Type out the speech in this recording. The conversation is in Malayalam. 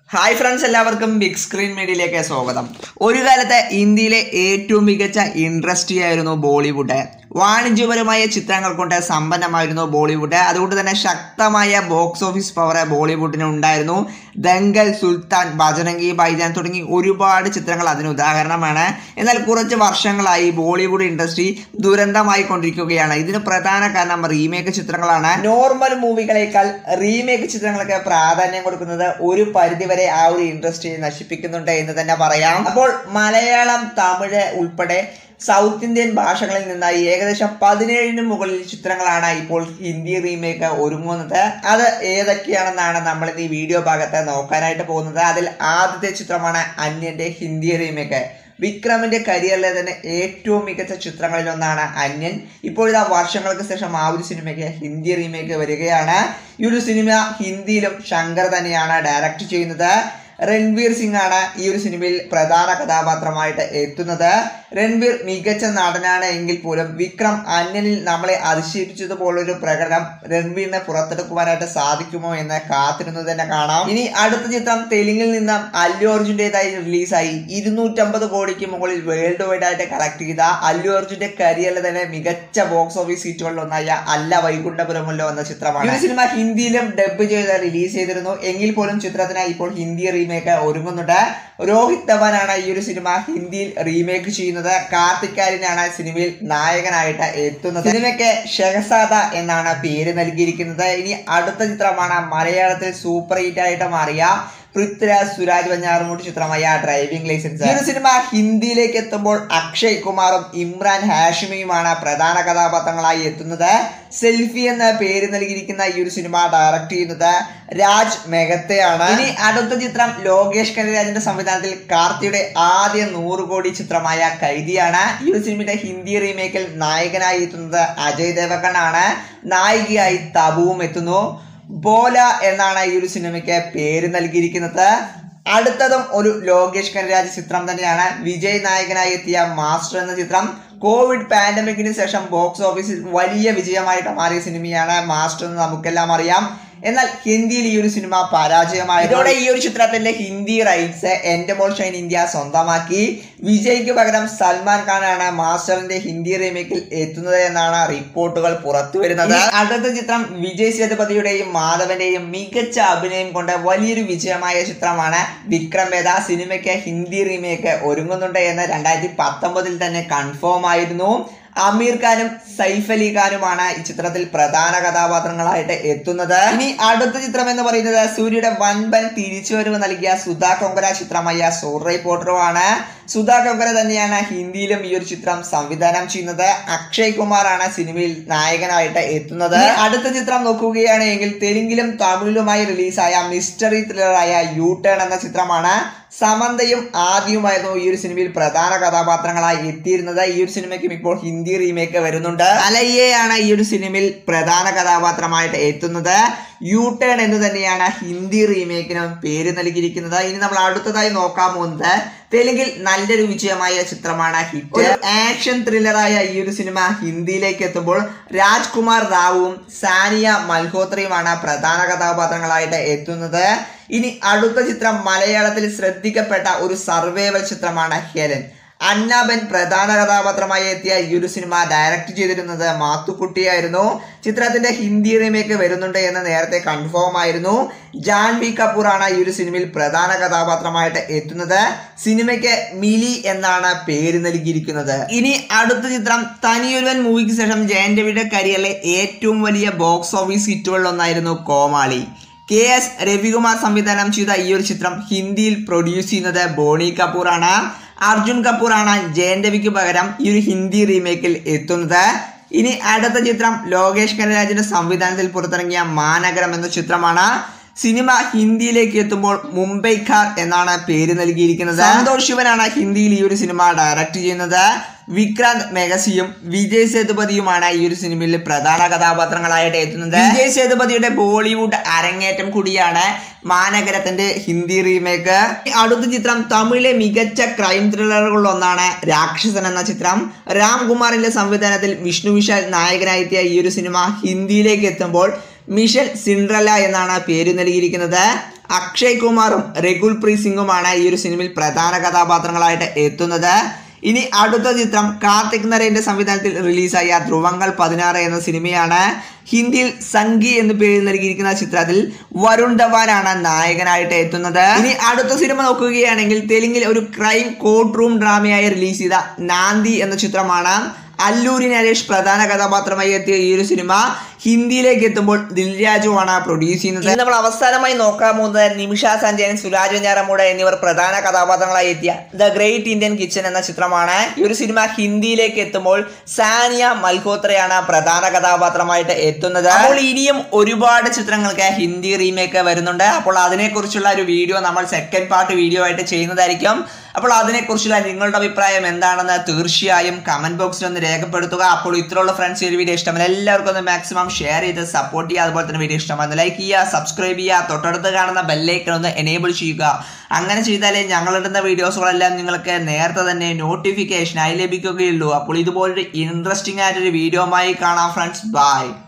ഹായ് ഫ്രണ്ട്സ് എല്ലാവർക്കും ബിഗ് സ്ക്രീൻ മീഡിയയിലേക്ക് സ്വാഗതം ഒരു കാലത്ത് ഇന്ത്യയിലെ ഏറ്റവും മികച്ച ഇൻഡസ്ട്രി ആയിരുന്നു ബോളിവുഡ് വാണിജ്യപരമായ ചിത്രങ്ങൾ കൊണ്ട് സമ്പന്നമായിരുന്നു ബോളിവുഡ് അതുകൊണ്ട് തന്നെ ശക്തമായ ബോക്സ് ഓഫീസ് പവർ ബോളിവുഡിന് ഉണ്ടായിരുന്നു ദങ്കൽ സുൽത്താൻ ബജരംഗി ബൈജാൻ തുടങ്ങി ഒരുപാട് ചിത്രങ്ങൾ അതിന് ഉദാഹരണമാണ് എന്നാൽ കുറച്ച് വർഷങ്ങളായി ബോളിവുഡ് ഇൻഡസ്ട്രി ദുരന്തമായി കൊണ്ടിരിക്കുകയാണ് ഇതിന് പ്രധാന കാരണം റീമേക്ക് ചിത്രങ്ങളാണ് നോർമൽ മൂവികളേക്കാൾ റീമേക്ക് ചിത്രങ്ങൾക്ക് പ്രാധാന്യം കൊടുക്കുന്നത് ഒരു പരിധിവരെ ആ ഒരു ഇൻഡസ്ട്രി നശിപ്പിക്കുന്നുണ്ട് എന്ന് തന്നെ പറയാം അപ്പോൾ മലയാളം തമിഴ് ഉൾപ്പെടെ സൗത്ത് ഇന്ത്യൻ ഭാഷകളിൽ നിന്നായി ഏകദേശം പതിനേഴിന് മുകളിൽ ചിത്രങ്ങളാണ് ഇപ്പോൾ ഹിന്ദി റീമേക്ക് ഒരുങ്ങുന്നത് അത് ഏതൊക്കെയാണെന്നാണ് നമ്മൾ ഈ വീഡിയോ ഭാഗത്ത് നോക്കാനായിട്ട് പോകുന്നത് അതിൽ ആദ്യത്തെ ചിത്രമാണ് അന്യന്റെ ഹിന്ദി റീമേക്ക് വിക്രമിന്റെ കരിയറിലെ തന്നെ ഏറ്റവും മികച്ച ചിത്രങ്ങളിൽ ഒന്നാണ് അന്യൻ ഇപ്പോഴിതാ വർഷങ്ങൾക്ക് ശേഷം ആ ഒരു സിനിമയ്ക്ക് ഹിന്ദി റീമേക്ക് വരികയാണ് ഈ ഒരു സിനിമ ഹിന്ദിയിലും ശങ്കർ തന്നെയാണ് ഡയറക്റ്റ് ചെയ്യുന്നത് രൺവീർ സിംഗ് ആണ് ഈ ഒരു സിനിമയിൽ പ്രധാന കഥാപാത്രമായിട്ട് എത്തുന്നത് രൺവീർ മികച്ച നടനാണ് എങ്കിൽ പോലും വിക്രം അന്യനിൽ നമ്മളെ അതിശയിപ്പിച്ചതുപോലൊരു പ്രകടനം രൺവീറിനെ പുറത്തെടുക്കുവാനായിട്ട് സാധിക്കുമോ എന്ന് കാത്തിരുന്നു തന്നെ കാണാം ഇനി അടുത്ത ചിത്രം തെലുങ്കിൽ നിന്നും അല്ലു അർജുൻ്റെതായി റിലീസായി ഇരുന്നൂറ്റമ്പത് കോടിക്ക് മുകളിൽ വേൾഡ് വൈഡ് ആയിട്ട് കളക്ട് ചെയ്ത അല്ലു അർജുന്റെ കരിയറിൽ തന്നെ മികച്ച ബോക്സ് ഓഫീസ് സീറ്റുകളിൽ ഒന്നായ അല്ല വൈകുണ്ഠപുരമല്ലോ എന്ന ചിത്രമാണ് ഈ സിനിമ ഹിന്ദിയിലും ഡബ് ചെയ്ത് റിലീസ് ചെയ്തിരുന്നു എങ്കിൽ പോലും ചിത്രത്തിന് ഇപ്പോൾ ഹിന്ദി റീമേക്ക് ഒരുങ്ങുന്നുണ്ട് രോഹിത് ധവാനാണ് ഈ ഒരു സിനിമ ഹിന്ദിയിൽ റീമേക്ക് ചെയ്യുന്നത് കാർത്തിക്കാരിനാണ് സിനിമയിൽ നായകനായിട്ട് എത്തുന്നത് സിനിമയ്ക്ക് ഷെഹസാദ എന്നാണ് പേര് നൽകിയിരിക്കുന്നത് ഇനി അടുത്ത ചിത്രമാണ് മലയാളത്തിൽ സൂപ്പർ ഹിറ്റ് ആയിട്ട് മാറിയ പൃഥ്വിരാജ് സുരാജ് വഞ്ഞാറുമൂട്ട് ചിത്രമായ ഡ്രൈവിംഗ് ലൈസൻസ് ഈ ഒരു സിനിമ ഹിന്ദിയിലേക്ക് എത്തുമ്പോൾ അക്ഷയ് കുമാറും ഇമ്രാൻ ഹാഷിമിയുമാണ് പ്രധാന കഥാപാത്രങ്ങളായി എത്തുന്നത് സെൽഫി എന്ന പേര് നൽകിയിരിക്കുന്ന ഈ ഒരു സിനിമ ഡയറക്ട് ചെയ്യുന്നത് രാജ് മെഹത്തയാണ് ഇനി അടുത്ത ചിത്രം ലോകേഷ് കനരാജിന്റെ സംവിധാനത്തിൽ കാർത്തിയുടെ ആദ്യ നൂറ് കോടി ചിത്രമായ കൈദിയാണ് ഈ ഒരു സിനിമയുടെ ഹിന്ദി റീമേക്കിൽ നായകനായി എത്തുന്നത് അജയ് ദേവഗൺ ആണ് നായികയായി തബുവും എത്തുന്നു ബോല എന്നാണ് ഈ ഒരു സിനിമയ്ക്ക് പേര് നൽകിയിരിക്കുന്നത് അടുത്തതും ഒരു ലോകേഷ് കനരാജ് ചിത്രം തന്നെയാണ് വിജയ് നായകനായി എത്തിയ മാസ്റ്റർ എന്ന ചിത്രം കോവിഡ് പാൻഡമിക്കിന് ശേഷം ബോക്സ് ഓഫീസിൽ വലിയ വിജയമായിട്ട് മാറിയ സിനിമയാണ് മാസ്റ്റർ എന്ന് നമുക്കെല്ലാം അറിയാം എന്നാൽ ഹിന്ദിയിൽ ഈ ഒരു സിനിമ പരാജയമായി ഇതോടെ ഈ ഒരു ചിത്രത്തിന്റെ ഹിന്ദി റൈറ്റ്സ് എന്റെ മോൾ ഷൈൻ ഇന്ത്യ സ്വന്തമാക്കി വിജയ്ക്ക് പകരം സൽമാൻ ഖാനാണ് മാസ്റ്ററിന്റെ ഹിന്ദി റീമേക്കിൽ എത്തുന്നത് എന്നാണ് റിപ്പോർട്ടുകൾ പുറത്തു വരുന്നത് അടുത്ത ചിത്രം വിജയ് സേതുപതിയുടെയും മാധവന്റെയും മികച്ച അഭിനയം കൊണ്ട് വലിയൊരു വിജയമായ ചിത്രമാണ് വിക്രം വേദ സിനിമയ്ക്ക് ഹിന്ദി റീമേക്ക് ഒരുങ്ങുന്നുണ്ട് എന്ന് രണ്ടായിരത്തി പത്തൊമ്പതിൽ തന്നെ കൺഫേം ആയിരുന്നു അമീർ ഖാനും സൈഫ് അലി ഖാനുമാണ് ഈ ചിത്രത്തിൽ പ്രധാന കഥാപാത്രങ്ങളായിട്ട് എത്തുന്നത് ഇനി അടുത്ത ചിത്രം എന്ന് പറയുന്നത് സൂര്യയുടെ വൻപൻ തിരിച്ചുവരവ് നൽകിയ സുധാ കൊങ്കര ചിത്രമായ സോറൈ പോട്ടറുമാണ് സുധാ കൊങ്കര തന്നെയാണ് ഹിന്ദിയിലും ഈ ഒരു ചിത്രം സംവിധാനം ചെയ്യുന്നത് അക്ഷയ് കുമാറാണ് സിനിമയിൽ നായകനായിട്ട് എത്തുന്നത് അടുത്ത ചിത്രം നോക്കുകയാണ് എങ്കിൽ തെലുങ്കിലും തമിഴിലുമായി റിലീസായ മിസ്റ്ററി ത്രില്ലറായ യു ടേൺ എന്ന ചിത്രമാണ് സമന്തയും ആദ്യവുമായിരുന്നു ഈ ഒരു സിനിമയിൽ പ്രധാന കഥാപാത്രങ്ങളായി എത്തിയിരുന്നത് ഈ ഒരു സിനിമയ്ക്കും ഇപ്പോൾ ഹിന്ദി റീമേക്ക് വരുന്നുണ്ട് അലയ്യയാണ് ഈ ഒരു സിനിമയിൽ പ്രധാന കഥാപാത്രമായിട്ട് എത്തുന്നത് യു ടേൺ എന്ന് തന്നെയാണ് ഹിന്ദി റീമേക്കിനും പേര് നൽകിയിരിക്കുന്നത് ഇനി നമ്മൾ അടുത്തതായി നോക്കാൻ പോകുന്നത് തെലുങ്കിൽ നല്ലൊരു വിജയമായ ചിത്രമാണ് ഹിറ്റ് ഒരു ആക്ഷൻ ത്രില്ലറായ ഈ ഒരു സിനിമ ഹിന്ദിയിലേക്ക് എത്തുമ്പോൾ രാജ്കുമാർ റാവുവും സാനിയ മൽഹോത്രയുമാണ് പ്രധാന കഥാപാത്രങ്ങളായിട്ട് എത്തുന്നത് ഇനി അടുത്ത ചിത്രം മലയാളത്തിൽ ശ്രദ്ധിക്കപ്പെട്ട ഒരു സർവൈവൽ ചിത്രമാണ് ഹെലൻ അന്നാബൻ പ്രധാന കഥാപാത്രമായി എത്തിയ ഈ ഒരു സിനിമ ഡയറക്റ്റ് ചെയ്തിരുന്നത് മാത്തുക്കുട്ടിയായിരുന്നു ചിത്രത്തിന്റെ ഹിന്ദി റീമേക്ക് വരുന്നുണ്ട് എന്ന് നേരത്തെ കൺഫേം ആയിരുന്നു ജാൻവി കപൂർ ആണ് ഈ ഒരു സിനിമയിൽ പ്രധാന കഥാപാത്രമായിട്ട് എത്തുന്നത് സിനിമയ്ക്ക് മിലി എന്നാണ് പേര് നൽകിയിരിക്കുന്നത് ഇനി അടുത്ത ചിത്രം തനിയൊരുവൻ മൂവിക്ക് ശേഷം ജയൻ രവിയുടെ കരിയറിലെ ഏറ്റവും വലിയ ബോക്സ് ഓഫീസ് ഹിറ്റുകളിൽ ഒന്നായിരുന്നു കോമാളി കെ എസ് രവികുമാർ സംവിധാനം ചെയ്ത ഈ ഒരു ചിത്രം ഹിന്ദിയിൽ പ്രൊഡ്യൂസ് ചെയ്യുന്നത് ബോണി കപൂർ ആണ് അർജുൻ കപൂർ ആണ് ജയൻ രവിക്ക് പകരം ഈ ഒരു ഹിന്ദി റീമേക്കിൽ എത്തുന്നത് ഇനി അടുത്ത ചിത്രം ലോകേഷ് കനരാജിന്റെ സംവിധാനത്തിൽ പുറത്തിറങ്ങിയ മാനഗരം എന്ന ചിത്രമാണ് സിനിമ ഹിന്ദിയിലേക്ക് എത്തുമ്പോൾ മുംബൈക്കാർ എന്നാണ് പേര് നൽകിയിരിക്കുന്നത് സന്തോഷ് ശിവനാണ് ഹിന്ദിയിൽ ഈ ഒരു സിനിമ ഡയറക്റ്റ് ചെയ്യുന്നത് വിക്രാന്ത് മെഗസിയും വിജയ് സേതുപതിയുമാണ് ഈ ഒരു സിനിമയിൽ പ്രധാന കഥാപാത്രങ്ങളായിട്ട് എത്തുന്നത് വിജയ് സേതുപതിയുടെ ബോളിവുഡ് അരങ്ങേറ്റം കൂടിയാണ് മാനഗരത്തിന്റെ ഹിന്ദി റീമേക്ക് അടുത്ത ചിത്രം തമിഴിലെ മികച്ച ക്രൈം ത്രില്ലറുകളിൽ ഒന്നാണ് രാക്ഷസൻ എന്ന ചിത്രം രാംകുമാറിന്റെ സംവിധാനത്തിൽ വിഷ്ണു വിശാൽ നായകനായി എത്തിയ ഈ ഒരു സിനിമ ഹിന്ദിയിലേക്ക് എത്തുമ്പോൾ മിഷൽ സിൻഡ്രല്ല എന്നാണ് പേര് നൽകിയിരിക്കുന്നത് അക്ഷയ് കുമാറും രഘുൽ പ്രീത് സിംഗുമാണ് ഈ ഒരു സിനിമയിൽ പ്രധാന കഥാപാത്രങ്ങളായിട്ട് എത്തുന്നത് ഇനി അടുത്ത ചിത്രം കാർത്തിക് നരേന്റെ സംവിധാനത്തിൽ റിലീസായ ധ്രുവങ്ങൾ പതിനാറ് എന്ന സിനിമയാണ് ഹിന്ദിയിൽ സംഗി എന്ന് പേര് നൽകിയിരിക്കുന്ന ചിത്രത്തിൽ വരുൺ ധവാനാണ് നായകനായിട്ട് എത്തുന്നത് ഇനി അടുത്ത സിനിമ നോക്കുകയാണെങ്കിൽ തെലുങ്കിൽ ഒരു ക്രൈം കോർട്ട് റൂം ഡ്രാമയായി റിലീസ് ചെയ്ത നാന്തി എന്ന ചിത്രമാണ് അല്ലൂരി നരേഷ് പ്രധാന കഥാപാത്രമായി എത്തിയ ഈ ഒരു സിനിമ ഹിന്ദിയിലേക്ക് എത്തുമ്പോൾ ദിൽരാജുവാണ് പ്രൊഡ്യൂസ് ചെയ്യുന്നത് ഇനി നമ്മൾ അവസാനമായി നോക്കാൻ പോകുന്നത് നിമിഷ സഞ്ജയൻ സുരാജ് വെഞ്ഞാറമൂട് എന്നിവർ പ്രധാന കഥാപാത്രങ്ങളായി എത്തിയ ദ ഗ്രേറ്റ് ഇന്ത്യൻ കിച്ചൺ എന്ന ചിത്രമാണ് ഈ ഒരു സിനിമ ഹിന്ദിയിലേക്ക് എത്തുമ്പോൾ സാനിയ മൽഹോത്രയാണ് പ്രധാന കഥാപാത്രമായിട്ട് എത്തുന്നത് അപ്പോൾ ഇനിയും ഒരുപാട് ചിത്രങ്ങൾക്ക് ഹിന്ദി റീമേക്ക് വരുന്നുണ്ട് അപ്പോൾ അതിനെക്കുറിച്ചുള്ള ഒരു വീഡിയോ നമ്മൾ സെക്കൻഡ് പാർട്ട് വീഡിയോ ആയിട്ട് ചെയ്യുന്നതായിരിക്കും അപ്പോൾ അതിനെക്കുറിച്ചുള്ള നിങ്ങളുടെ അഭിപ്രായം എന്താണെന്ന് തീർച്ചയായും കമന്റ് ബോക്സിൽ ഒന്ന് രേഖപ്പെടുത്തുക അപ്പോൾ ഇത്രയുള്ള ഫ്രണ്ട്സ് ഈ ഒരു വീഡിയോ ഇഷ്ടമല്ല എല്ലാവർക്കും ഒന്ന് മാക്സിമം ഷെയർ ചെയ്ത് സപ്പോർട്ട് ചെയ്യുക അതുപോലെ തന്നെ വീഡിയോ ഇഷ്ടമാണ് ലൈക്ക് ചെയ്യുക സബ്സ്ക്രൈബ് ചെയ്യുക തൊട്ടടുത്ത് കാണുന്ന ബെല്ലൈക്കൺ ഒന്ന് എനേബിൾ ചെയ്യുക അങ്ങനെ ചെയ്താലേ ഞങ്ങളിടുന്ന വീഡിയോസുകളെല്ലാം നിങ്ങൾക്ക് നേരത്തെ തന്നെ നോട്ടിഫിക്കേഷനായി ലഭിക്കുകയുള്ളൂ അപ്പോൾ ഇതുപോലൊരു ഇൻട്രസ്റ്റിംഗ് ആയിട്ടൊരു വീഡിയോമായി കാണാം ഫ്രണ്ട്സ് ബൈ